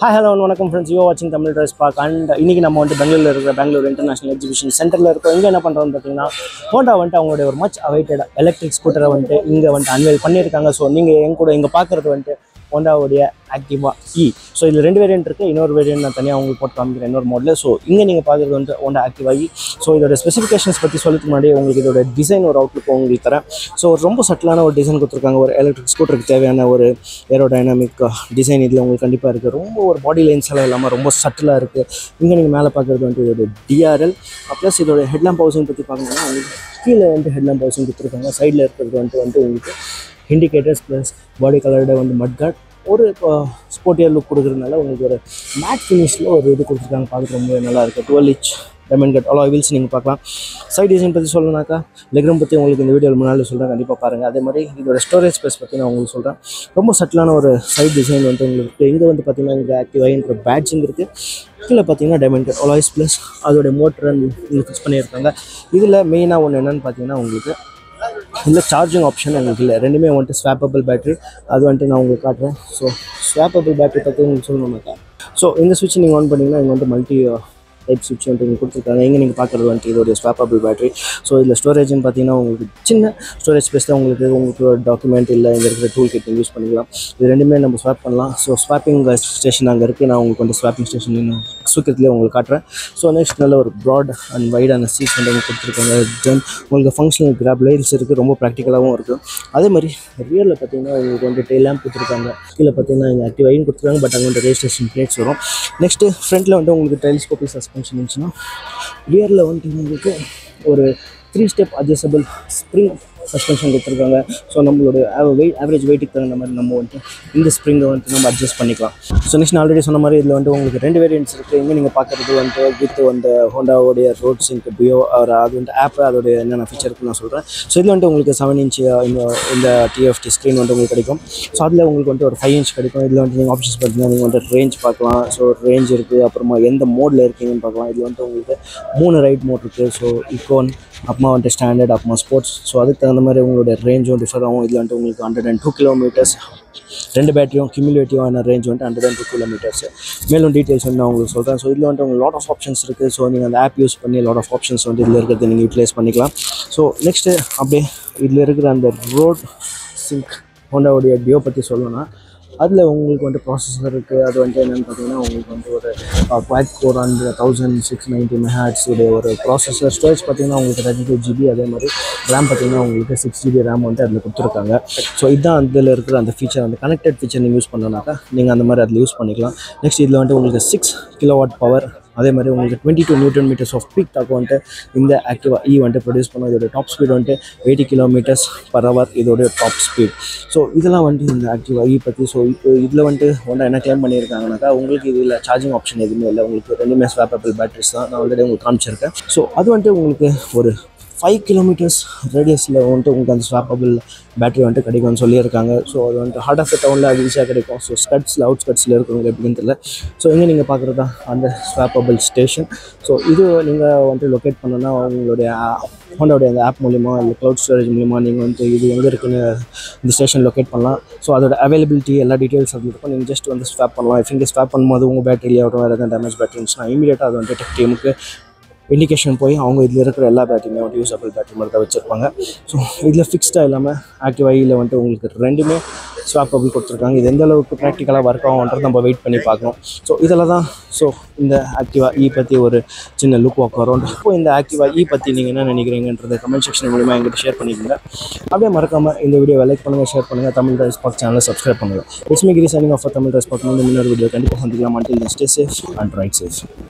hi hello வணக்கம் friends you வாட்சிங் Tamil dress park and இன்னைக்கு நம்ம வந்து பெங்களூரில் இருக்கிற பெங்களூர் இன்டர்நேஷனல் எக்ஸிபிஷன் சென்டரில் இருக்கோம் இங்கே என்ன பண்ணுறோம்னு பார்த்தீங்கன்னா ஹோண்டா வந்துட்டு அவங்களுடைய ஒரு மச் அவைட்டட் எலக்ட்ரிக் ஸ்கூட்டரை வந்துட்டு இங்கே வந்துட்டு அன்வேல் பண்ணியிருக்காங்க ஸோ நீங்கள் எங்க கூட இங்கே பார்க்குறது வந்துட்டு ஹோண்டாவுடைய ஆக்டிவா இ ஸோ இதில் ரெண்டு வேரியன்ட் இருக்குது இன்னொரு வேரியன்ட் நான் தனியாக உங்களுக்கு போட்டு காமிக்கிறேன் இன்னொரு மாடல் ஸோ இங்கே நீங்கள் பார்க்குறது வந்து ஹோண்டா ஆக்டிவா இ ஸோ இதோட ஸ்பெசிஃபிகேஷன்ஸ் பற்றி சொல்லுறதுக்கு முன்னாடி உங்களுக்கு இதோட டிசைன் ஒரு அவுட்லுக் உங்களுக்கு தரேன் ஸோ ரொம்ப சட்டிலான ஒரு டிசைன் கொடுத்துருக்காங்க ஒரு எலக்ட்ரிக் ஸ்கூட்டருக்கு தேவையான ஒரு ஏரோடைனமிக் டிசைன் இதில் உங்களுக்கு கண்டிப்பாக இருக்குது ரொம்ப ஒரு பாடி லைன்ஸ் எல்லாம் இல்லாமல் ரொம்ப சட்டிலாக இருக்குது இங்கே நீங்கள் மேலே பார்க்குறது வந்து இதோட டிஆர்எல் ப்ளஸ் இதோட ஹெட்லாம்ப் ஹவுசிங் பற்றி பார்க்கணும்னா உங்களுக்கு கீழே வந்து ஹெட்லாம்ப் ஹவுசிங் கொடுத்துருக்காங்க சைடில் இருக்கிறது வந்துட்டு வந்து உங்களுக்கு இண்டிகேட்டர்ஸ் ப்ளஸ் பாடி கலரோட வந்து மட்கார்ட் ஒரு ஸ்போர்ட்டியர் லுக் கொடுக்குறதுனால உங்களுக்கு ஒரு மேட் ஃபினிஷில் ஒரு இது கொடுத்துருக்காங்க பார்க்குறது ரொம்ப நல்லா இருக்குது twelve inch diamond cut alloy wheels நீங்கள் பார்க்கலாம் சைட் டிசைன் பற்றி சொல்லணும்னாக்கா லெக்ரம் பற்றி உங்களுக்கு இந்த வீடியோவில் முன்னாடி சொல்கிறேன் கண்டிப்பாக பாருங்கள் அதே மாதிரி இதோட ஸ்டோரேஜ் ஸ்பேஸ் பற்றி நான் உங்களுக்கு சொல்கிறேன் ரொம்ப சட்டிலான ஒரு சைட் டிசைன் வந்து உங்களுக்கு இங்கே வந்து பார்த்தீங்கன்னா இங்கே ஆக்டிவாயின்ற பேட்சிங் இருக்குது கீழே பார்த்தீங்கன்னா டைமண்ட் கட் அலாய்ஸ் ப்ளஸ் அதோடைய மோட்டர் இங்கே ஃபிக்ஸ் பண்ணியிருக்காங்க இதில் மெயினாக ஒன்று என்னென்னு பார்த்தீங்கன்னா உங்களுக்கு இதில் சார்ஜிங் ஆப்ஷன் உங்களுக்கு இல்லை ரெண்டுமே வந்துட்டு ஸ்வாப்பபிள் பேட்டரி அது வந்துட்டு நான் உங்களுக்கு காட்டுறேன் ஸோ ஸ்வாப்பபிள் பேட்டரி பற்றி உங்களுக்கு சொல்லணும்னாக்கா ஸோ இந்த சுவிட்ச் நீங்கள் ஆன் பண்ணிங்கன்னா இங்கே வந்து மல்டி டைப் சுவிட்ச் வந்துட்டு இங்கே கொடுத்துருக்காங்க இங்கே நீங்கள் பார்க்குறது வந்துட்டு இதோடைய ஸ்வாப்பபிள் பேட்டரி ஸோ இதில் ஸ்டோரேஜ்னு பார்த்தீங்கன்னா உங்களுக்கு சின்ன ஸ்டோரேஜ் ஸ்பேஸ் தான் உங்களுக்கு உங்களுக்கு ஒரு டாக்குமெண்ட் இல்லை இங்கே இருக்கிற டூல் கிட் யூஸ் பண்ணிக்கலாம் இது ரெண்டுமே நம்ம ஸ்வாப் பண்ணலாம் ஸோ ஸ்வாப்பிங் ஸ்டேஷன் அங்கே இருக்குது நான் உங்களுக்கு வந்து ஸ்வாப்பிங் ஸ்டேஷன் இன்னும் சூக்கிரத்துலேயே உங்களுக்கு காட்டுறேன் ஸோ நெக்ஸ்ட் நல்ல ஒரு ப்ராட் அண்ட் வைடான சீட்ஸ் வந்து உங்களுக்கு கொடுத்துருக்காங்க தென் உங்களுக்கு ஃபங்க்ஷனல் கிராப் லைன்ஸ் இருக்குது ரொம்ப ப்ராக்டிக்கலாகவும் இருக்குது அதே மாதிரி ரியரில் பார்த்தீங்கன்னா உங்களுக்கு வந்து டெய்ல் லேம்ப் கொடுத்துருக்காங்க கீழே பார்த்தீங்கன்னா இங்கே ஆக்டிவ் ஐன் கொடுத்துருக்காங்க பட் அங்கே வந்து ரெஜிஸ்ட்ரேஷன் பிளேட்ஸ் வரும் நெக்ஸ்ட்டு ஃப்ரண்ட்டில் வந்து உங்களுக்கு டெலிஸ்கோபி சஸ்பென்ஷன் இருந்துச்சுன்னா ரியரில் வந்துட்டு உங்களுக்கு ஒரு three step adjustable spring suspension கொடுத்துருக்காங்க ஸோ நம்மளோட வெயிட் ஆவரேஜ் வெயிட்டுக்கு தகுந்த மாதிரி நம்ம வந்துட்டு இந்த ஸ்ப்ரிங்கை வந்துட்டு நம்ம அட்ஜஸ்ட் பண்ணிக்கலாம் ஸோ நெக்ஸ்ட் நான் ஆல்ரெடி சொன்ன மாதிரி இதில் வந்து உங்களுக்கு ரெண்டு வேரியன்ட்ஸ் இருக்குது இங்கே நீங்கள் பார்க்குறது வந்துட்டு வித் வந்து ஹோண்டாவோடைய ரோட் சிங்க் பியோ ஒரு அது வந்து ஆப் அதோடைய என்னென்ன ஃபீச்சர் இருக்குன்னு நான் சொல்கிறேன் ஸோ இதில் வந்துட்டு உங்களுக்கு செவன் இன்ச் இந்த இந்த டிஎஃப்டி ஸ்க்ரீன் வந்து உங்களுக்கு கிடைக்கும் ஸோ அதில் உங்களுக்கு வந்து ஒரு ஃபைவ் இன்ச் கிடைக்கும் இதில் வந்து நீங்கள் ஆப்ஷன்ஸ் பார்த்தீங்கன்னா நீங்கள் வந்து ரேஞ்ச் பார்க்கலாம் ஸோ ரேஞ்ச் இருக்குது அப்புறமா எந்த மோடில் இருக்கீங்கன்னு பார்க்கலாம் இதில் வந்துட்டு உங்களுக்கு மூணு ரைட் மோட் இருக்குது ஸோ இக்கோன் அப்புறமா வந்துட்டு ஸ்டாண்டர்ட் அப்புறமா ஸ்போர்ட்ஸ் ஸோ அதுக்கு தகுந்த மாதிரி உங்களுடைய ரேஞ்சும் டிஃபர் ஆகும் இதில் வந்துட்டு உங்களுக்கு ஹண்ட்ரட் அண்ட் டூ கிலோமீட்டர்ஸ் ரெண்டு பேட்டரியும் கியூமுலேட்டிவான ரேஞ்ச் வந்துட்டு ஹண்ட்ரட் அண்ட் டூ கிலோமீட்டர்ஸ் மேலும் டீட்டெயில்ஸ் வந்து நான் உங்களுக்கு சொல்கிறேன் ஸோ இதில் வந்துட்டு உங்களுக்கு லாட் ஆஃப் ஆப்ஷன்ஸ் இருக்குது ஸோ நீங்கள் அந்த ஆப் யூஸ் பண்ணி லாட் ஆஃப் ஆப்ஷன்ஸ் வந்து இதில் இருக்கிறத நீங்கள் யூட்டிலைஸ் பண்ணிக்கலாம் ஸோ நெக்ஸ்ட்டு அப்படியே இதில் இருக்கிற அந்த ரோட் சிங்க் ஹோண்டாவுடைய டியோ பற்றி சொல்லணும்னா அதில் உங்களுக்கு வந்து ப்ராசஸர் இருக்குது அது வந்து என்னென்னு பார்த்தீங்கன்னா உங்களுக்கு வந்து ஒரு quad core and thousand six ninety megahertz உடைய ஒரு ப்ராசஸர் ஸ்டோரேஜ் பார்த்தீங்கன்னா உங்களுக்கு தேர்ட்டி டூ ஜிபி அதே மாதிரி ரேம் பார்த்தீங்கன்னா உங்களுக்கு சிக்ஸ் ஜிபி ரேம் வந்து அதில் கொடுத்துருக்காங்க ஸோ இதுதான் அதில் இருக்கிற அந்த ஃபீச்சர் அந்த கனெக்டட் ஃபீச்சர் நீங்கள் யூஸ் பண்ணோன்னாக்கா நீங்கள் அந்த மாதிரி அதில் யூஸ் பண்ணிக்கலாம் நெக்ஸ்ட் இதில் வந்துட்டு உங்களுக்கு சிக்ஸ் கிலோவாட் பவர் அதே மாதிரி உங்களுக்கு twenty two newton metres of peak torque வந்துட்டு இந்த ஆக்டிவா இ வந்துட்டு ப்ரொடியூஸ் பண்ணும் இதோட டாப் ஸ்பீட் வந்துட்டு எயிட்டி கிலோமீட்டர்ஸ் பர் ஹவர் இதோட டாப் ஸ்பீட் ஸோ இதெல்லாம் வந்துட்டு இந்த ஆக்டிவா இ பற்றி ஸோ இப்போ இதில் வந்துட்டு ஒன்றா என்ன கிளைம் பண்ணியிருக்காங்கனாக்கா உங்களுக்கு இதில் சார்ஜிங் ஆப்ஷன் எதுவுமே இல்லை உங்களுக்கு ரெண்டுமே ஸ்வாப்பபிள் பேட்டரிஸ் தான் நான் ஆல்ரெடி உங்களுக்கு காமிச்சிருக்கேன் ஸோ அது வந்துட்டு உங்களுக்கு ஒரு ஃபைவ் கிலோமீட்டர்ஸ் ரேடியஸில் வந்துட்டு உங்களுக்கு அந்த ஸ்வாப்பபிள் பேட்டரி வந்துட்டு கிடைக்கும்னு சொல்லியிருக்காங்க ஸோ அது வந்துட்டு ஹார்ட் ஆஃப் த டவுனில் அது ஈஸியாக கிடைக்கும் ஸோ ஸ்கட்ஸில் அவுட் ஸ்கட்ஸில் இருக்கிறவங்க எப்படின்னு தெரியல ஸோ இங்கே நீங்கள் பார்க்குறது தான் அந்த ஸ்வாப்பபிள் ஸ்டேஷன் ஸோ இது நீங்கள் வந்துட்டு லொக்கேட் பண்ணணும்னா உங்களுடைய ஹோண்டாவுடைய அந்த ஆப் மூலிமா இல்லை க்ளவுட் ஸ்டோரேஜ் மூலிமா நீங்கள் வந்து இது எங்கே இருக்குன்னு இந்த ஸ்டேஷன் லொக்கேட் பண்ணலாம் ஸோ அதோட அவைலபிலிட்டி எல்லா டீட்டெயில்ஸ் அது இருக்கும் நீங்கள் ஜஸ்ட் வந்து ஸ்வாப் பண்ணலாம் இஃப் இங்கே ஸ்வாப் பண்ணும்போது உங்கள் பேட்டரியில் ஆகட்டும் வேறு எதாவது டேமேஜ் பேட்டரி இருந்துச்சுன்னா இமீடியட்டாக அது வந்துட்டு டெக் டீமுக்கு இண்டிகேஷன் போய் அவங்க இதில் இருக்கிற எல்லா பேட்டரியுமே வந்து யூஸபிள் பேட்டரி மாதிரி தான் வச்சுருப்பாங்க ஸோ இதில் ஃபிக்ஸ்டாக இல்லாமல் ஆக்டிவ் ஐயில் வந்துட்டு உங்களுக்கு ரெண்டுமே ஸ்வாப்பபிள் கொடுத்துருக்காங்க இது எந்த அளவுக்கு ப்ராக்டிக்கலாக ஒர்க் ஆகும்ன்றது நம்ம வெயிட் பண்ணி பார்க்கணும் ஸோ இதில் தான் ஸோ இந்த ஆக்டிவா இ பற்றி ஒரு சின்ன லுக் வாக் வரும் இப்போ இந்த ஆக்டிவா இ பற்றி நீங்கள் என்ன நினைக்கிறீங்கன்றத கமெண்ட் செக்ஷன் மூலிமா எங்கிட்ட ஷேர் பண்ணிக்கோங்க அப்படியே மறக்காமல் இந்த வீடியோவை லைக் பண்ணுங்கள் ஷேர் பண்ணுங்கள் தமிழ் ரைஸ் பார்க் சேனலை சப்ஸ்கிரைப் பண்ணுங்கள் it's me Giri signing off Tamil rise park வந்து இன்னொரு வீடியோ கண்டிப்பாக சந்திக்கலாம் until stay safe and ride safe